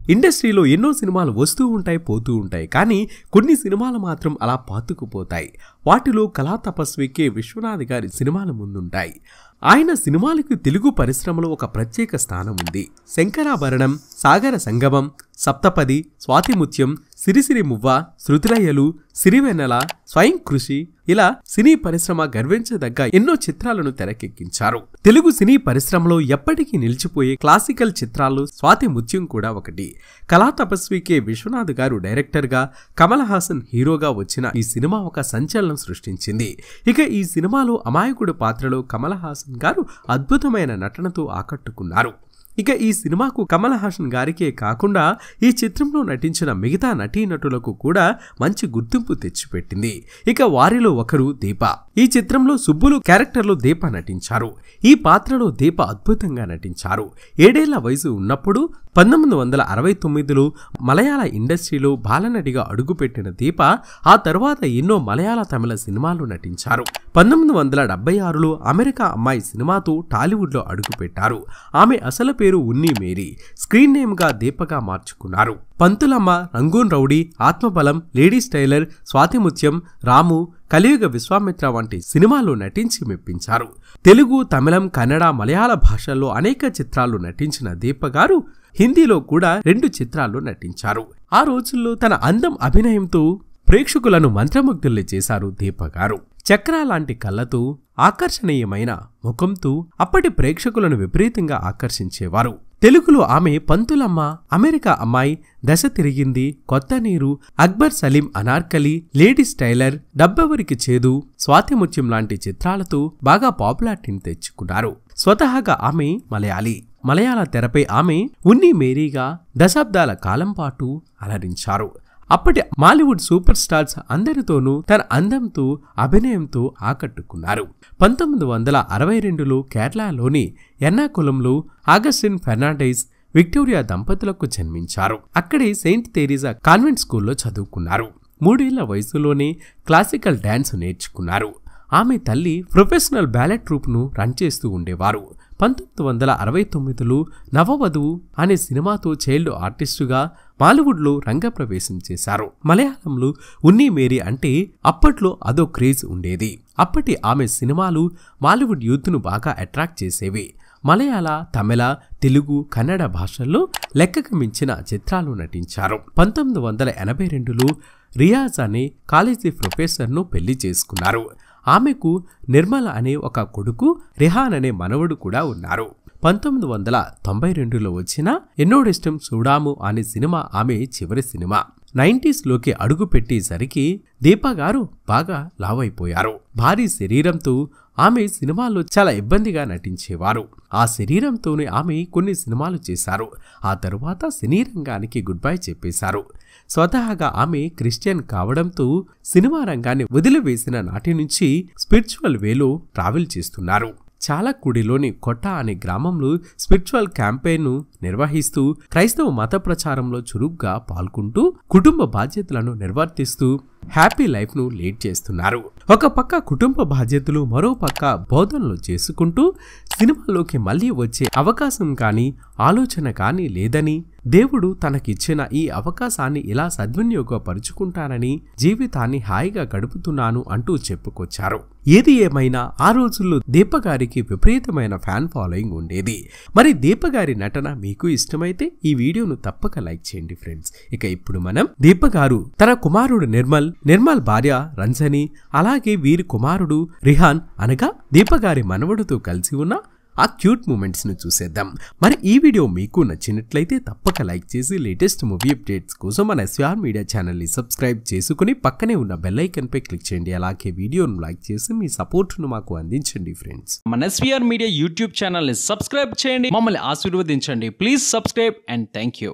ఇండస్ట్రీలో ఎన్నో సినిమాలు వస్తూ ఉంటాయి పోతూ ఉంటాయి కానీ కొన్ని సినిమాలు మాత్రం అలా పాతుకుపోతాయి వాటిలో కళా తపస్వి కె విశ్వనాథ్ గారి సినిమాలు ముందుంటాయి ఆయన సినిమాలకు తెలుగు పరిశ్రమలో ఒక ప్రత్యేక స్థానం ఉంది శంకరాభరణం సాగర సంగమం సప్తపది స్వాతిముత్యం సిరిసిరి మువ్వ శృతిలయ్యలు సిరివెన్నెల స్వయం కృషి ఇలా సినీ పరిశ్రమ గర్వించదగ్గ ఎన్నో చిత్రాలను తెరకెక్కించారు తెలుగు సినీ పరిశ్రమలో ఎప్పటికీ నిలిచిపోయే క్లాసికల్ చిత్రాల్లో స్వాతి ముత్యం కూడా ఒకటి కళా తపస్వి కె విశ్వనాథ్ గారు డైరెక్టర్గా కమల్ హాసన్ హీరోగా వచ్చిన ఈ సినిమా ఒక సంచలనం సృష్టించింది ఇక ఈ సినిమాలో అమాయకుడు పాత్రలో కమల్ హాసన్ గారు అద్భుతమైన నటనతో ఆకట్టుకున్నారు ఇక ఈ సినిమాకు కమల్ హాసన్ గారికే కాకుండా ఈ చిత్రంలో నటించిన మిగతా నటీనటులకు కూడా మంచి గుర్తింపు తెచ్చిపెట్టింది ఇక వారిలో ఒకరు దీప ఈ చిత్రంలో సుబ్బులు క్యారెక్టర్లో దీప నటించారు ఈ పాత్రలో దీప అద్భుతంగా నటించారు ఏడేళ్ల వయసు ఉన్నప్పుడు పంతొమ్మిది వందల అరవై తొమ్మిదిలో మలయాళ ఇండస్ట్రీలో బాలనటిగా అడుగుపెట్టిన దీప ఆ తర్వాత ఎన్నో మలయాళ తమిళ సినిమాలు నటించారు పంతొమ్మిది వందల డెబ్బై ఆరులో అమెరికా అమ్మాయి సినిమాతో టాలీవుడ్లో అడుగుపెట్టారు ఆమె అసలు పేరు ఉన్ని మేరీ స్క్రీన్ నేమ్గా దీపగా మార్చుకున్నారు పంతులమ్మ రంగూన్ రౌడీ ఆత్మబలం లేడీస్ టైలర్ స్వాతిముత్యం రాము కలియుగ విశ్వామిత్ర వంటి సినిమాల్లో నటించి మెప్పించారు తెలుగు తమిళం కన్నడ మలయాళ భాషల్లో అనేక చిత్రాలు నటించిన దీప గారు హిందీలో కూడా రెండు చిత్రాల్లో నటించారు ఆ రోజుల్లో తన అందం అభినయంతో ప్రేక్షకులను మంత్రముగ్ధుల్ని చేశారు దీప గారు చక్ర లాంటి కళ్ళతో ఆకర్షణీయమైన ముఖంతో అప్పటి ప్రేక్షకులను విపరీతంగా ఆకర్షించేవారు తెలుగులో ఆమె పంతులమ్మ అమెరికా అమ్మాయి దశ తిరిగింది కొత్త నీరు అక్బర్ సలీం అనార్కలి లేడీస్ టైలర్ డబ్బెవరికి చేదు స్వాతిముత్యం లాంటి చిత్రాలతో బాగా పాపులారిటీని తెచ్చుకున్నారు స్వతహాగా ఆమె మలయాళీ మలయాళ తెరపై ఆమె ఉన్ని మేరీగా దశాబ్దాల కాలం పాటు అలరించారు అప్పటి మాలీవుడ్ సూపర్ స్టార్స్ అందరితోనూ తన అందంతో అభినయంతో ఆకట్టుకున్నారు పంతొమ్మిది వందల అరవై రెండులో కేరళలోని ఎర్నాకులంలో ఆగస్టిన్ ఫెర్నాండైజ్ విక్టోరియా దంపతులకు జన్మించారు అక్కడే సెయింట్ తెరీజా కాన్వెంట్ స్కూల్లో చదువుకున్నారు మూడేళ్ల వయసులోనే క్లాసికల్ డాన్స్ నేర్చుకున్నారు ఆమె తల్లి ప్రొఫెషనల్ బ్యాలెట్ ట్రూప్ను రన్ చేస్తూ ఉండేవారు పంతొమ్మిది వందల అరవై తొమ్మిదిలో నవవధువు అనే సినిమాతో చైల్డ్ ఆర్టిస్టుగా బాలీవుడ్లో రంగప్రవేశం చేశారు మలయాళంలో ఉన్ని మేరీ అంటే అప్పట్లో అదో క్రేజ్ ఉండేది అప్పటి ఆమె సినిమాలు బాలీవుడ్ యూత్ను బాగా అట్రాక్ట్ చేసేవి మలయాళ తమిళ తెలుగు కన్నడ భాషల్లో లెక్కకు మించిన చిత్రాలు నటించారు పంతొమ్మిది వందల ఎనభై రెండులో రియాజ్ అనే కాలేజీ ప్రొఫెసర్ను పెళ్లి చేసుకున్నారు ఆమెకు నిర్మల అనే ఒక కొడుకు రిహాన్ అనే మనవడు కూడా ఉన్నారు పంతొమ్మిది వందల తొంభై రెండులో వచ్చిన ఎన్నోడిష్టం చూడాము అనే సినిమా ఆమె చివరి సినిమా నైంటీస్లోకి అడుగుపెట్టేసరికి దీపా గారు బాగా లావైపోయారు భారీ శరీరంతో ఆమె సినిమాల్లో చాలా ఇబ్బందిగా నటించేవారు ఆ శరీరంతోనే ఆమె కొన్ని సినిమాలు చేశారు ఆ తరువాత సినీ రంగానికి గుడ్ బై చెప్పేశారు స్వతహాగా ఆమె క్రిస్టియన్ కావడంతో సినిమా రంగాన్ని వదిలివేసిన నాటి నుంచి స్పిరిచువల్ వేలో ట్రావెల్ చేస్తున్నారు చాలక్కుడిలోని కొట్ట అనే గ్రామంలో స్పిరిచువల్ క్యాంపెయిన్ను నిర్వహిస్తూ క్రైస్తవ మత ప్రచారంలో చురుగ్గా పాల్గొంటూ కుటుంబ బాధ్యతలను నిర్వర్తిస్తూ హ్యాపీ లైఫ్ను లీడ్ చేస్తున్నారు ఒక పక్క కుటుంబ బాధ్యతలు మరో పక్క బోధనలు చేసుకుంటూ సినిమాలోకి మళ్ళీ వచ్చే అవకాశం కానీ ఆలోచన కానీ లేదని దేవుడు తనకిచ్చిన ఈ అవకాశాన్ని ఇలా సద్వినియోగపరుచుకుంటానని జీవితాన్ని హాయిగా గడుపుతున్నాను అంటూ చెప్పుకొచ్చారు ఏది ఏమైనా ఆ రోజుల్లో దీపగారికి విపరీతమైన ఫ్యాన్ ఫాలోయింగ్ ఉండేది మరి దీపగారి నటన మీకు ఇష్టమైతే ఈ వీడియోను తప్పక లైక్ చేయండి ఫ్రెండ్స్ ఇక ఇప్పుడు మనం దీపగారు తన కుమారుడు నిర్మల్ నిర్మల్ భార్య రంజని అలాగే వీరి కుమారుడు రిహాన్ అనగా దీపగారి మనవడుతో కలిసి ఉన్న ఆ క్యూట్ మూమెంట్స్ ను చూసేద్దాం మరి ఈ వీడియో మీకు నచ్చినట్లయితే తప్పక లైక్ చేసి లేటెస్ట్ మూవీ అప్డేట్స్ కోసం మన ఎస్ఆర్ మీడియా ఛానల్ ని సబ్స్క్రైబ్ చేసుకుని పక్కనే ఉన్న బెల్ ఐకన్ పై క్లిక్ చేయండి అలాగే వీడియోను లైక్ చేసి మీ సపోర్ట్ ను మాకు అందించండి ఫ్రెండ్స్ మన ఎస్వీఆర్ మీడియా యూట్యూబ్ ఛానల్ని సబ్స్క్రైబ్ చేయండి మమ్మల్ని ఆశీర్వదించండి please subscribe and thank you